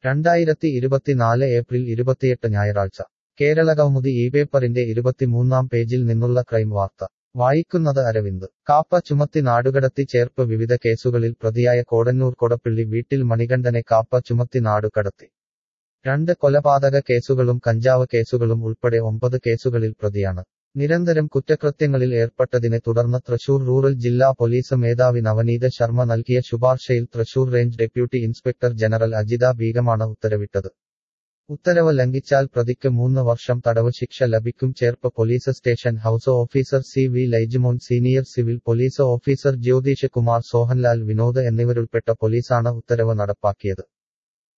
രണ്ടായിരത്തി ഇരുപത്തിനാല് ഏപ്രിൽ ഇരുപത്തിയെട്ട് ഞായറാഴ്ച കേരള കൗമുദി ഈ പേപ്പറിന്റെ ഇരുപത്തിമൂന്നാം പേജിൽ നിന്നുള്ള ക്രൈം വാർത്ത വായിക്കുന്നത് അരവിന്ദ് കാപ്പ ചുമത്തി നാടുകടത്തി ചേർപ്പ് വിവിധ കേസുകളിൽ പ്രതിയായ കോടന്നൂർ കൊടപ്പിള്ളി വീട്ടിൽ മണികണ്ഠനെ കാപ്പ ചുമത്തി നാടുകടത്തി രണ്ട് കൊലപാതക കേസുകളും കഞ്ചാവ് കേസുകളും ഉൾപ്പെടെ ഒമ്പത് കേസുകളിൽ പ്രതിയാണ് നിരന്തരം കുറ്റകൃത്യങ്ങളിൽ ഏർപ്പെട്ടതിനെ തുടർന്ന് തൃശൂർ റൂറൽ ജില്ലാ പോലീസ് മേധാവി നവനീത ശർമ്മ നൽകിയ ശുപാർശയിൽ Thrissur range deputy inspector general Ajitha ബീഗമാണ് ഉത്തരവിട്ടത് ഉത്തരവ് ലംഘിച്ചാൽ പ്രതിക്ക് മൂന്ന് വർഷം തടവ് ശിക്ഷ ലഭിക്കും Cherpu police station house officer C V Laijimon senior civil police officer Jyothish Kumar Sohanlal Vinod എന്നിവരുൾപ്പെട്ട പോലീസാണ് ഉത്തരവ് നടപ്പാക്കിയത്